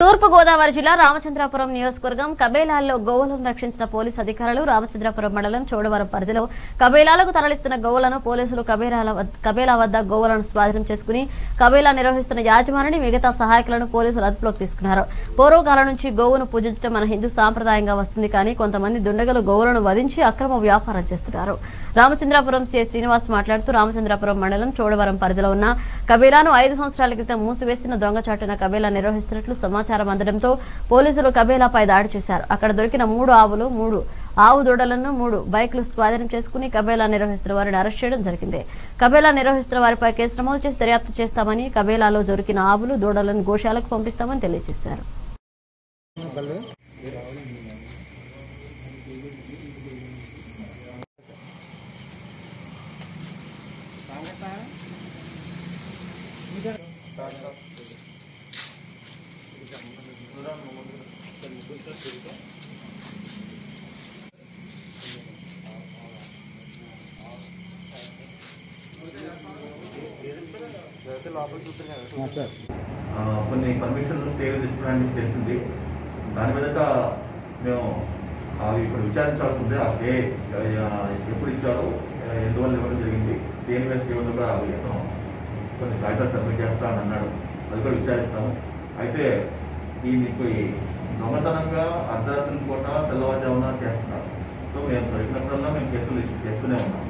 తూర్పు గోదావరి జిల్లా రామచంద్రాపురం నియోజకవర్గం కబేలాల్లో గోవులను రక్షించిన పోలీసు అధికారులు రామచంద్రాపురం మండలం చోడవరం పరిధిలో కబేలాలకు తరలిస్తున్న గోవులను పోలీసులు కబేలాల వద్ద- కబేలా వద్ద గోవులను స్వాధీనం చేసుకుని కబేలా నిర్వహిస్తున్న యాజమానిని మిగతా సహాయకులను పోలీసులు అదుపులోకి తీసుకున్నారు పూర్వకాలం నుంచి గోవును పూజించడం మన హిందూ సాంప్రదాయంగా వస్తుంది కానీ కొంతమంది దుండగలు గోవులను వధించి అక్రమ వ్యాపారం చేస్తున్నారు రామచంద్రాపురం సిఐ శ్రీనివాస్ మాట్లాడుతూ రామచంద్రాపురం మండలం చోడవరం పరిధిలో ఉన్న కబేలాను ఐదు సంవత్సరాల క్రితం మూసివేసిన దొంగచాటున కబేలా నిర్వహిస్తున్నట్లు సమాచారం అందడంతో పోలీసులు కబేలాపై దాడి చేశారు అక్కడ దొరికిన మూడు ఆవులు మూడు ఆవు దూడలను మూడు బైకులు స్వాధీనం చేసుకుని కబేలా నిర్వహిస్తున్న వారిని అరెస్ట్ చేయడం జరిగింది కబేలా నిర్వహిస్తున్న వారిపై కేసు నమోదు చేసి దర్యాప్తు చేస్తామని కబేలాలో దొరికిన ఆవులు దూడలను గోశాలకు పంపిస్తామని తెలియజేశారు ఆ, కొన్ని పర్మిషన్లు స్టే తెచ్చుకోవడానికి తెలిసింది దాని మీదట మేము అవి ఇప్పుడు విచారించాల్సి ఉంది ఆ స్టే ఆ, ఎప్పుడు ఇచ్చారో ఆ, ఎందువల్ల ఇవ్వడం జరిగింది దేని మీద స్టే ఉందో కూడా అవి అతను కొన్ని సాయితాలు సబ్మిట్ చేస్తా అని అన్నాడు అది కూడా విచారిస్తాము అయితే ఈ నీకు ఈ దొంగతనంగా అర్ధరాత్రి పూట తెల్లవారుజామున చేస్తున్నారు సో మేము దొరికినప్పుడల్లా మేము కేసులు రిజిస్టర్ చేస్తూనే ఉన్నాం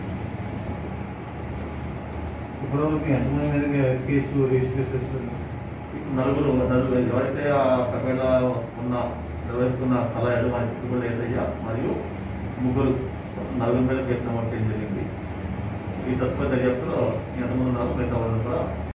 ఇప్పటివరకు ఎంతమంది మీద కేసు రిజిస్టర్ చేస్తారు ఇప్పుడు నలుగురు నలుగురు ఎవరైతే ఆ కపిల ఉన్న నిర్వహిస్తున్న స్థల యజమాని చిట్టుపల్లి ఏసయ్య మరియు ముగ్గురు నలుగురు మీద కేసు నమోదు చేయడం జరిగింది ఈ తత్వ దర్యాప్తులో ఎంతమంది ఉన్నారో మిగతా వాళ్ళు కూడా